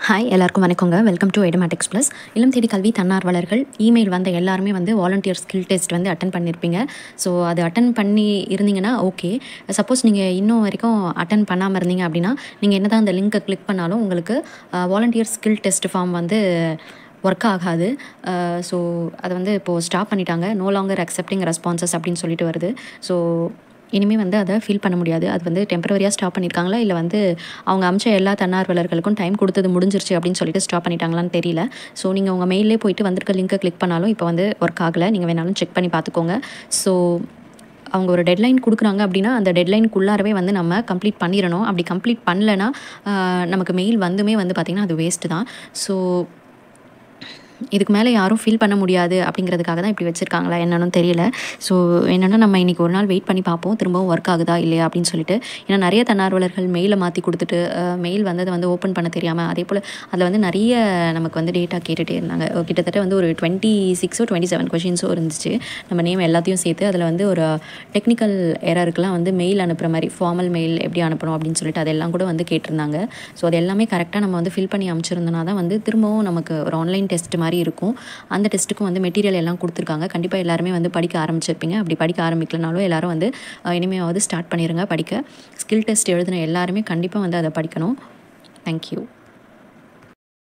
hi எல்லாருக்கும் வணக்கங்க welcome to எடமேட்டிக்ஸ் plus இளம் தேடி கல்வி தன்னார்வலர்கள் இமெயில் வந்த எல்லாருமே வந்து வாலண்டியர் ஸ்கில் டெஸ்ட் வந்து அட்டன் பண்ணியிருப்பீங்க ஸோ அது அட்டன் பண்ணி இருந்தீங்கன்னா ஓகே சப்போஸ் நீங்கள் இன்னும் வரைக்கும் அட்டன் பண்ணாமல் இருந்தீங்க அப்படின்னா நீங்கள் என்ன தான் அந்த லிங்க்கை கிளிக் பண்ணாலும் உங்களுக்கு வாலண்டியர் ஸ்கில் டெஸ்ட் ஃபார்ம் வந்து ஒர்க் ஆகாது ஸோ அதை வந்து இப்போது ஸ்டாப் பண்ணிட்டாங்க நோ லாங்கர் அக்செப்டிங் ரெஸ்பான்சஸ் அப்படின்னு சொல்லிட்டு வருது ஸோ இனிமேல் வந்து அதை ஃபீல் பண்ண முடியாது அது வந்து டெம்பரவரியாக ஸ்டாப் பண்ணியிருக்காங்களா இல்லை வந்து அவங்க அமிச்ச எல்லா தன்னார்வலர்களுக்கும் டைம் கொடுத்தது முடிஞ்சிருச்சு அப்படின்னு சொல்லிட்டு ஸ்டாப் பண்ணிட்டாங்களான்னு தெரியல ஸோ நீங்கள் உங்கள் மெயிலே போயிட்டு வந்திருக்க லிங்க்கை கிளிக் பண்ணாலும் இப்போ வந்து ஒர்க் ஆகலை நீங்கள் வேணாலும் செக் பண்ணி பார்த்துக்கோங்க ஸோ அவங்க ஒரு டெட்லைன் கொடுக்குறாங்க அப்படின்னா அந்த டெட்லைனுக்குள்ளாரவே வந்து நம்ம கம்ப்ளீட் பண்ணிடணும் அப்படி கம்ப்ளீட் பண்ணலைன்னா நமக்கு மெயில் வந்துமே வந்து பார்த்திங்கன்னா அது வேஸ்ட்டு தான் ஸோ இதுக்கு மேலே யாரும் ஃபீல் பண்ண முடியாது அப்படிங்கிறதுக்காக தான் இப்படி வச்சுருக்காங்களா என்னன்னு தெரியல ஸோ என்னென்னா நம்ம இன்றைக்கி ஒரு நாள் வெயிட் பண்ணி பார்ப்போம் திரும்பவும் ஒர்க் ஆகுதா இல்லையா அப்படின்னு சொல்லிட்டு ஏன்னா நிறைய தன்னார்வலர்கள் மெயிலை மாற்றி கொடுத்துட்டு மெயில் வந்ததை வந்து ஓப்பன் பண்ண தெரியாமல் அதே போல் அதில் வந்து நிறைய நமக்கு வந்து டேட்டா கேட்டுகிட்டே இருந்தாங்க கிட்டத்தட்ட வந்து ஒரு டுவெண்ட்டி சிக்ஸோ டுவெண்ட்டி செவன் கொஷின்ஸோ இருந்துச்சு நம்ம நேம் எல்லாத்தையும் சேர்த்து அதில் வந்து ஒரு டெக்னிக்கல் எரருக்கெலாம் வந்து மெயில் அனுப்புகிற மாதிரி ஃபார்மல் மெயில் எப்படி அனுப்பணும் அப்படின்னு சொல்லிட்டு அதெல்லாம் கூட வந்து கேட்டிருந்தாங்க ஸோ அது எல்லாமே கரெக்டாக நம்ம வந்து ஃபில் பண்ணி அமைச்சிருந்தோன்னா தான் வந்து திரும்பவும் நமக்கு ஒரு ஆன்லைன் டெஸ்ட் மாதிரி இருக்கும் அந்த டெஸ்ட்டுக்கும் வந்து மெட்டீரியல் எல்லாம் கொடுத்துருக்காங்க கண்டிப்பாக எல்லாருமே வந்து படிக்க ஆரம்பிச்சிருப்பீங்க அப்படி படிக்க ஆரம்பிக்கலனாலும் எல்லாரும் வந்து இனிமேல் ஸ்டார்ட் பண்ணிடுங்க படிக்க ஸ்கில் டெஸ்ட் எழுதின எல்லாருமே கண்டிப்பாக வந்து அதை படிக்கணும் தேங்க்யூ